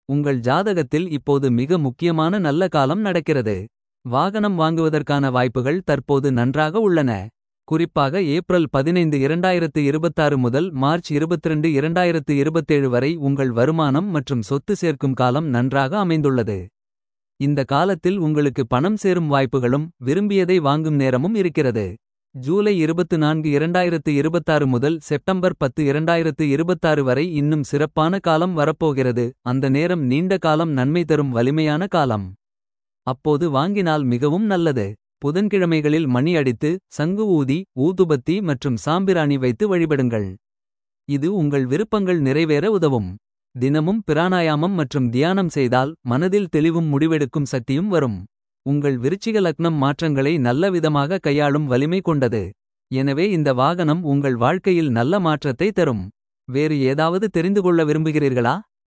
உங்கள் ஜாதகத்தில் இப்போது மிக முக்கியமான நல்ல காலம் நடக்கிறது. வாகனம் வாங்குவதற்கான வாய்ப்புகள் தற்போது நன்றாக உள்ளன. குறிப்பாக ஏப்ரல் 15 2026 முதல் மார்ச் 22 2027 வரை உங்கள் வருமானம் மற்றும் சொத்து சேர்க்கும் காலம் நன்றாக அமைந்துள்ளது. இந்த காலத்தில் உங்களுக்கு பணம் சேரும் வாய்ப்புகளும் விரும்பியதை வாங்கும் நேரமும் இருக்கிறது. ஜூலை 24 2026 முதல் செப்டம்பர் 10 2026 வரை இன்னும் சிறப்பான காலம் வரப்போகிறது. அந்த நேரம் நீண்ட காலம் நன்மை தரும் வலிமையான காலம். அப்போது வாங்கினால் மிகவும் நல்லது. புதன்கிழமைகளில் மணி அடித்து சங்கு ஊதி ஊதுபத்தி மற்றும் சாம்பிராணி வைத்து வழிபடுங்கள். இது உங்கள் விருப்பங்கள் நிறைவேற உதவும். தினமும் பிராணாயாமம் மற்றும் தியானம் செய்தால் மனதில் தெளிவும் முடிவெடுக்கும் சக்தியும் வரும். உங்கள் விருச்சிக லக்னம் மாற்றங்களை நல்ல விதமாக கையாளும் வலிமை கொண்டது. எனவே இந்த வாகனம் உங்கள் வாழ்க்கையில் நல்ல மாற்றத்தை தரும். வேறு ஏதாவது தெரிந்து கொள்ள விரும்புகிறீர்களா.